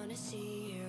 wanna see you.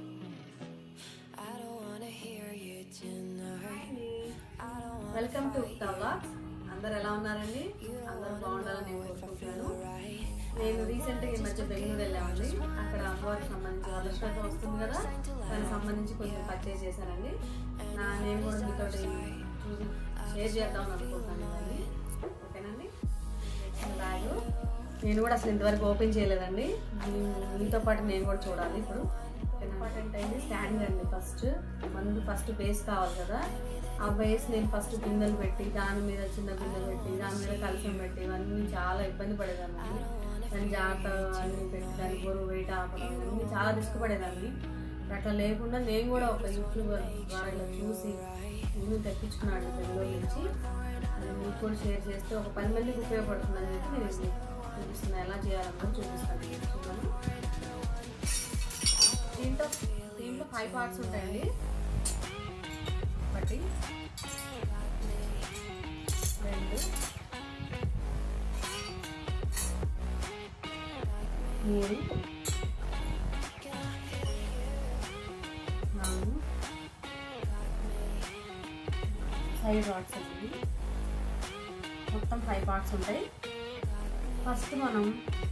I don't wanna hear you tonight. I don't wanna welcome to vlogs అందరు ఎలా ఉన్నారండి అందరూ బాగుండాలని నేను కోరుకుంటున్నాను నేను రీసెంట్గా ఈ మధ్య బెంగళూరు వెళ్ళామండి అక్కడ అమ్మవారికి సంబంధించి అదృష్టంగా వస్తుంది కదా దానికి సంబంధించి కొంచెం పర్చేజ్ చేశానండి నా నేను కూడా మీతో షేర్ చేద్దాం అనుకుంటున్నాను ఇవన్నీ ఓకేనండి బ్యాగ్ నేను కూడా అసలు ఇంతవరకు ఓపెన్ చేయలేదండి మీ- మీతో పాటు నేను కూడా చూడాలి ఇప్పుడు ఇంపార్టెంట్ అయింది స్టాండ్ అండి ఫస్ట్ మనకి ఫస్ట్ బేస్ కావాలి కదా ఆ బేస్ నేను ఫస్ట్ గిన్నెలు పెట్టి దాని మీద చిన్న గిన్నెలు పెట్టి దాని మీద కలసం పెట్టి ఇవన్నీ చాలా ఇబ్బంది పడేదాన్ని దాని జాగ్రత్త అన్ని పెట్టి దాని బరువు వెయిట్ ఆపడం అన్నీ చాలా రిస్క్ పడేదాన్ని అట్లా లేకుండా నేను కూడా ఒక యూట్యూబర్ ద్వారా ఇలా చూసి ఇల్లు తెప్పించుకున్నాడు బెంగళూరు నుంచి అది మీకు కూడా షేర్ చేస్తే ఒక పది మందికి ఉపయోగపడుతుందని చెప్పి నేను ఇది చూపిస్తున్నాను ఎలా చేయాలన్నది చూపిస్తాను ఇది చూద్దాము దీంట్లో దీంట్లో ఫైవ్ పార్ట్స్ ఉంటాయండి ఒకటి రెండు మూడు నాలుగు సైడ్ రాడ్స్ అండి మొత్తం ఫైవ్ పార్ట్స్ ఉంటాయి ఫస్ట్ మనం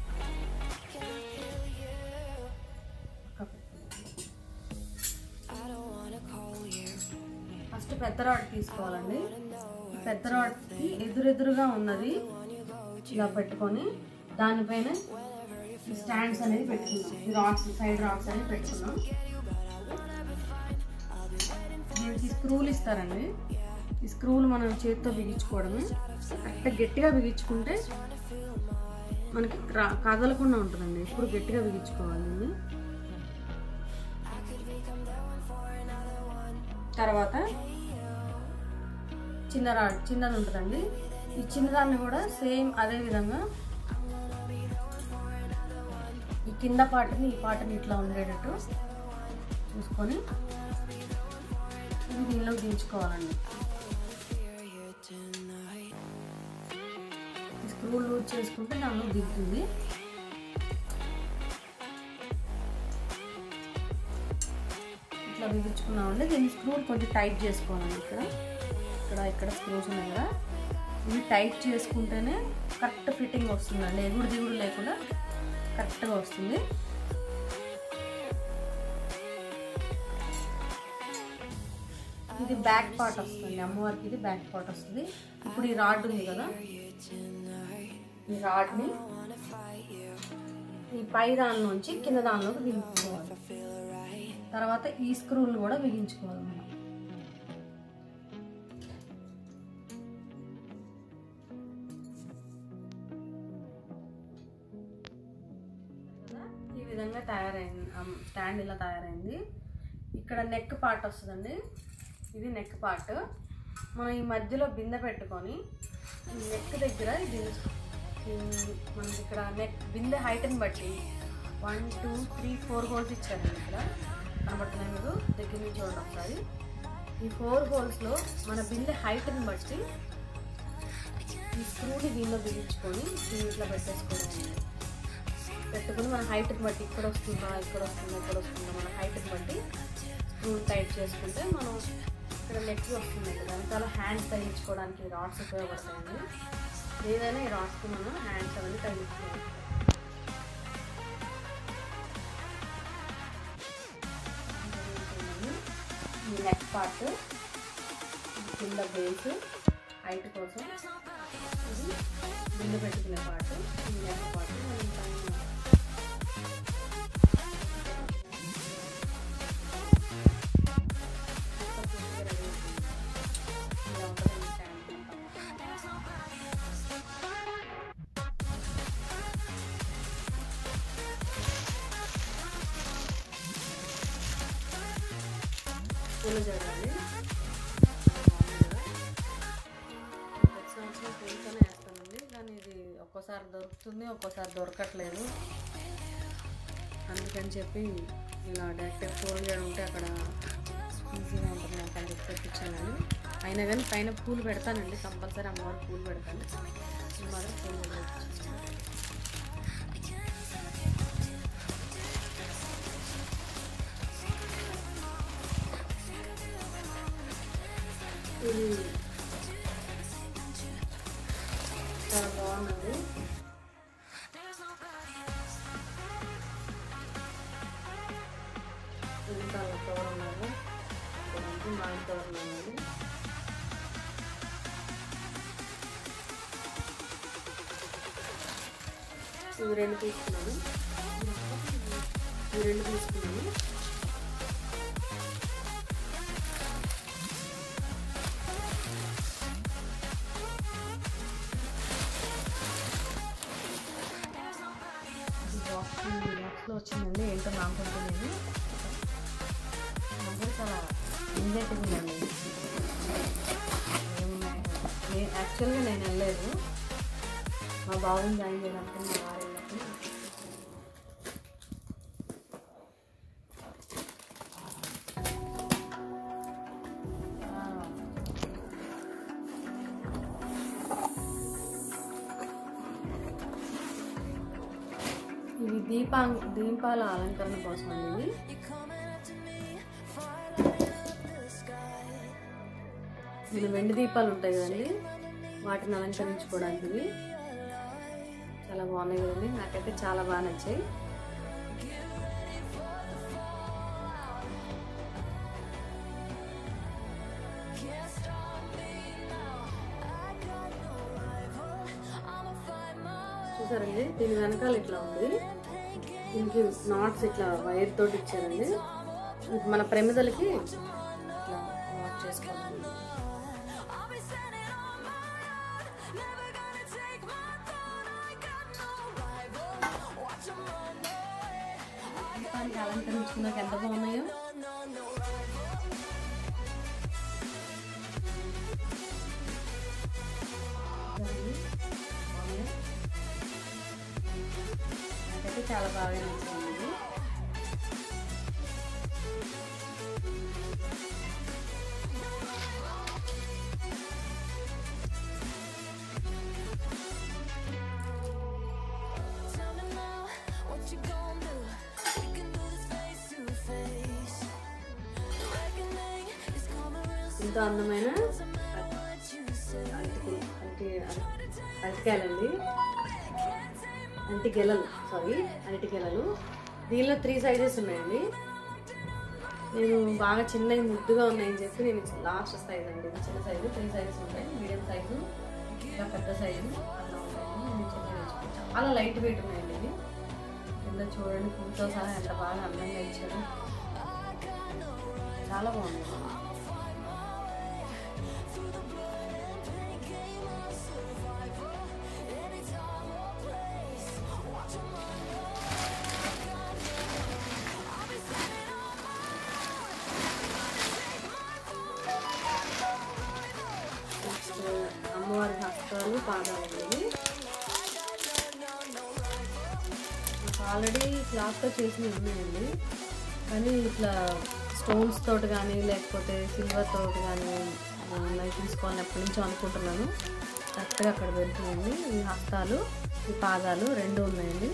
I don't wanna call you. First పెద్ద రాడ్ తీసుకోవాలండి ఈ పెద్ద రాడ్కి ఎదురెదురుగా ఉన్నది ఇలా పెట్టుకొని దానిపైన ఈ స్టాండ్స్ అనేది పెట్టుకున్నాం ఈ రాడ్స్ సైడ్ రాడ్స్ అనేది పెట్టుకున్నాం దీనికి స్క్రూలు ఇస్తారండి ఈ స్క్రూలు మనం చేతితో బిగించుకోవడమే కరెక్ట్ గట్టిగా బిగించుకుంటే మనకి రా- కదలకుండా ఉంటుందండి ఎప్పుడు గట్టిగా బిగించుకోవాలి దీన్ని తర్వాత చిన్న రాడ్ చిన్నది ఉంటుందండి ఈ చిన్నదాన్ని కూడా సేమ్ అదే విధంగా ఈ కింద పాటని ఈ పాటని ఇట్లా ఉండేటట్టు చూసుకొని ఇది దీనిలోకి దించుకోవాలండి Hear you tonight. ఈ స్క్రూ లూజ్ చేసుకుంటే దానిలో దిగుతుంది ఇట్లా బిగించుకున్నామండి దీన్ని స్క్రూలు కొంచెం టైట్ చేసుకోవాలండి ఇక్కడ ఇక్కడ ఇక్కడ స్క్రూస్ ఉన్నాయి కదా ఇవి టైట్ చేసుకుంటేనే కరెక్ట్ ఫిట్టింగ్ వస్తుందండి ఎగుడు దిగుడు లేకుండా కరెక్ట్గా వస్తుంది ఇది బ్యాక్ పార్ట్ వస్తుంది అమ్మవారికి ఇది బ్యాక్ పార్ట్ వస్తుంది ఇప్పుడు ఈ రాడ్ ఉంది కదా ఈ రాడ్ని ఈ పై దాని నుంచి కింద దానిలోకి బిగించుకోవాలి తర్వాత ఈ స్క్రూలు కూడా బిగించుకోవాలి మనం ఈ విధంగా తయారైంది అమ్, స్టాండ్ ఇలా తయారైంది ఇక్కడ నెక్ పార్ట్ వస్తుందండి ఇది నెక్ పార్ట్ మనం ఈ మధ్యలో బిందె పెట్టుకొని ఈ నెక్ దగ్గర ఇది ఈ మనకి ఇక్కడ నెక్ బిందె హైట్ని బట్టి one two three four holes ఇచ్చారండి ఇక్కడ కనబడుతున్నాయి మీరు దగ్గర నుంచి చూడండి ఒకసారి ఈ ఫోర్ హోల్స్లో మన బిందె హైట్ని బట్టి ఈ స్క్రూని దీనిలో బిగించుకొని దీన్ని ఇట్లా పెట్టేసుకోవడం అండి. పెట్టుకుని మన హైట్ని బట్టి ఇక్కడ వస్తుందా ఇక్కడ వస్తుందా ఇక్కడ వస్తుందా మన హైట్ని బట్టి స్క్రూ టైట్ చేసుకుంటే మనం ఇక్కడ నెక్ వస్తుంది కదా చాలా హ్యాండ్స్ తగిలించుకోవడానికి రాడ్స్ ఉపయోగపడతాయండి ఏదైనా ఈ రాడ్స్కి మనం హ్యాండ్స్ అవన్నీ తగిలించుకోవాలి ఈ నెక్ పార్ట్ కింద బేస్ హైట్ కోసం ఇది బిల్లు పెట్టుకునే పార్ట్ ఈ నెక్ పార్ట్ మనం పైన ఇలా ఉంటుందండి స్టాండ్ అంతా. పూల జడాలి ప్రతి సంవత్సరం పూలతోనే వేస్తానండి కానీ ఇది ఒక్కోసారి దొరుకుతుంది ఒక్కోసారి దొరకట్లేదు అందుకని చెప్పి ఇలా డైరెక్ట్ పూల జడ ఉంటే అక్కడ ఈజీగా ఉంటుంది నాకు అని చెప్పి తెప్పించానండి అయినా కానీ పైన పూలు పెడతానండి కంపల్సరీ అమ్మవారు పూలు పెడతాను ఈ మాత్రం పూలు తెప్పించాను. ఇది చాలా బాగుందండి ఇంకా కవర్ ఉన్నారు మామిడి కవర్ ఉన్నాయి ఇవి రెండు తీసుకున్నాను ఇవి రెండు తీసుకున్నాను బాక్స్లో వచ్చిందండి ఏంటో నాకు కూడా తెలియదు నాకు కూడా చాలా ఇంజెక్ట్ ఉందండి నేను యాక్చువల్గా నేను వెళ్ళలేదు మా బాబుని జాయిన్ చేయడానికి మా వారు వెళ్ళినప్పుడు ఆ. ఇవి దీపా దీపాల అలంకరణ కోసం అండి ఇవి ఇవి వెండి దీపాలు ఉంటాయి కదండి వాటిని అలంకరించుకోవడానికి ఇవి చాలా బాగున్నాయి కదండి నాకైతే చాలా బాగా నచ్చాయి చూసారండి దీని వెనకాల ఇట్లా ఉంది దీనికి నాట్స్ ఇట్లా వైర్ తోటి ఇచ్చారండి ఇది మన ప్రమిదలకి ఇట్లా నాట్ చేసుకోవాలి దీపానికి అలంకరించుకున్నాక ఎంత బాగున్నాయో చూడండి, బాగున్నాయా? నాకైతే చాలా బాగా నచ్చింది ఇది. ఎంతో అందమైన అరటి అరటి అరటికాయలండి అరటి గెలలు సారీ అరటి గెలలు దీనిలో త్రీ సైజెస్ ఉన్నాయండి నేను బాగా చిన్నవి ముద్దుగా ఉన్నాయని చెప్పి నేను లాస్ట్ సైజ్ అండి ఇది చిన్న సైజు త్రీ సైజెస్ ఉంటాయి మీడియం సైజు ఇంకా పెద్ద సైజు అట్లా ఉంటాయండి నేను చిన్నవి తెచ్చుకున్నాను చాలా లైట్ వెయిట్ ఉన్నాయండి ఇవి కింద చూడండి పూలతో సహా ఎంత బాగా అందంగా ఇచ్చారు చాలా బాగుంది నెక్స్ట్ అమ్మవారి హస్తాలు పాదాలు ఇవి నాకు ఆల్రెడీ క్లాత్తో చేసినవి ఉన్నాయండి కానీ ఇట్లా స్టోన్స్ తోటి కానీ లేకపోతే సిల్వర్ తోటి కానీ అవి తీసుకోవాలని ఎప్పటి నుంచో అనుకుంటున్నాను కరెక్ట్గా అక్కడ దొరికినాయండి ఈ హస్తాలు ఈ పాదాలు రెండు ఉన్నాయండి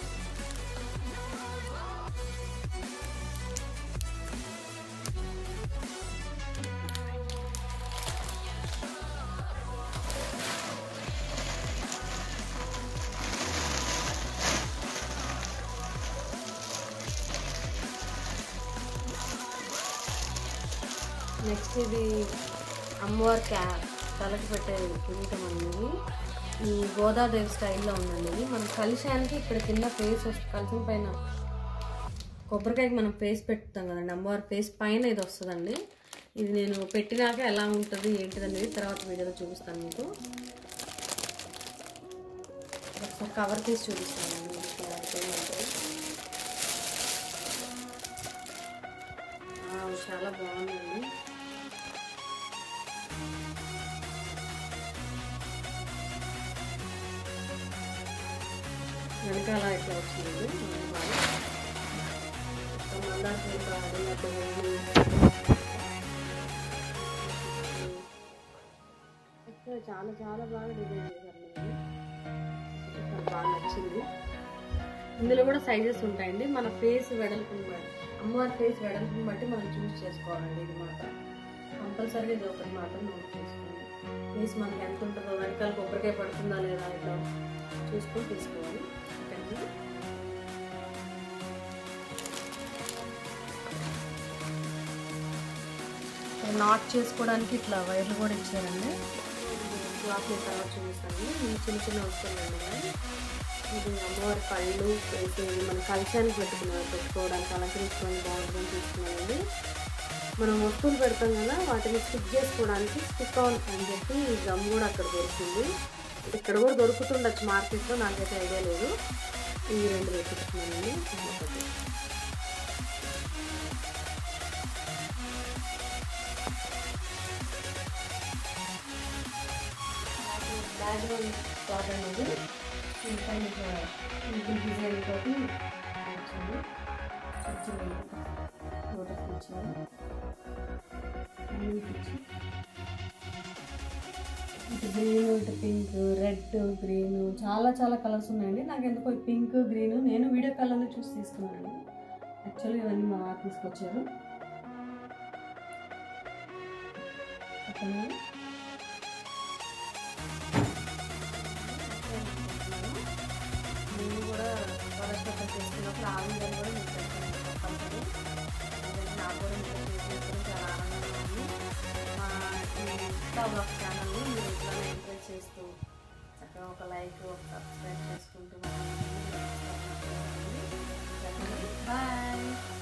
నెక్స్ట్ ఇది అమ్మవారి క్యా తలకి పెట్టే కిరీటం అనేది ఈ గోదాదేవి స్టైల్లో ఉందండి ఇది మన కలిశానికి ఇక్కడ కింద ఫేస్ వస్తుంది కలిసిన పైన కొబ్బరికాయకి మనం ఫేస్ పెట్టుతాం కదండి అమ్మవారి ఫేస్ పైన ఇది వస్తుందండి ఇది నేను పెట్టినాక ఎలా ఉంటుంది ఏంటిది అనేది తర్వాత వీడియోలో చూపిస్తాను మీకు ఒకసారి కవర్ తీసి చూపిస్తాను చాలా బాగుందండి వెనకాల ఇట్లా వచ్చింది బాగా మొత్తం మందార పూలు కాదు, అటు వెళ్ళి. ఇక్కడ చాలా చాలా బాగా డిజైన్ చేశారు చాలా బాగా నచ్చింది ఇందులో కూడా సైజెస్ ఉంటాయండి మన ఫేస్ వెడల్పుని బట్టి అమ్మవారి ఫేస్ వెడల్పుని బట్టి మనం చూస్ చేసుకోవాలండి ఇది మాత్రం కంపల్సరీగా ఇది ఒకటి మాత్రం నోట్ చేసుకోండి ప్లీజ్ మనకి ఎంత ఉంటుందో వెనకాల కొబ్బరికాయ పడుతుందా లేదా ఇట్లా చూసుకొని తీసుకోవాలి ఓకేనా నాట్ చేసుకోవడానికి ఇట్లా వైర్లు కూడా ఇచ్చారండి క్లాత్ తర్వాత చూపిస్తాను ఇవి చిన్న చిన్న వస్తువులు ఉన్నాయి ఇది అమ్మవారి కళ్ళు అయితే ఇది మన కలశానికి పెట్టుకున్నారు పెట్టుకోవడానికి అలంకరించుకోవడానికి బాగుంటుందని తీసుకున్నానండి మనం వస్తువులు పెడతాం కదా వాటిని స్టిక్ చేసుకోవడానికి స్టిక్ ఆన్ అని చెప్పి ఈ గమ్ కూడా అక్కడ దొరుకుతుంది ఇక్కడ కూడా దొరుకుతుండొచ్చు మార్కెట్లో నాకైతే ఐడియా లేదు ఈ రెండు తెప్పించుకున్నానండి ఒకటి బ్యాక్గ్రౌండ్ థాట్ అనేది ఇంకా ఇంకా ఈ డిజైన్ తోటి వచ్చింది వచ్చింది లోటస్ ఇచ్చాను ఇచ్చి ఇటు గ్రీన్ ఇటు పింక్ రెడ్ గ్రీన్ చాలా చాలా కలర్స్ ఉన్నాయండి నాకు ఎందుకో పింక్ గ్రీన్ నేను వీడియో కలర్లో చూసి తీసుకున్నాను యాక్చువల్లీ ఇవన్నీ మా వారు తీసుకొచ్చారు ఓకేనా నేను కూడా వరస్టప్ చేసుకున్నప్పుడు ఆ విధంగా కూడా మీకు పెడతాను కంపల్సరీ ఎందుకంటే నాకు కూడా మీతో షేర్ చేసుకోవడం చాలా ఆనందంగా ఉంది మా ఈ ఇన్స్టా బ్లాగ్ ఛానల్ని మీరు ఇట్లానే ఎంకరేజ్ చేస్తూ చక్కగా ఒక లైక్ ఒక సబ్స్క్రైబ్ చేసుకుంటూ బాయ్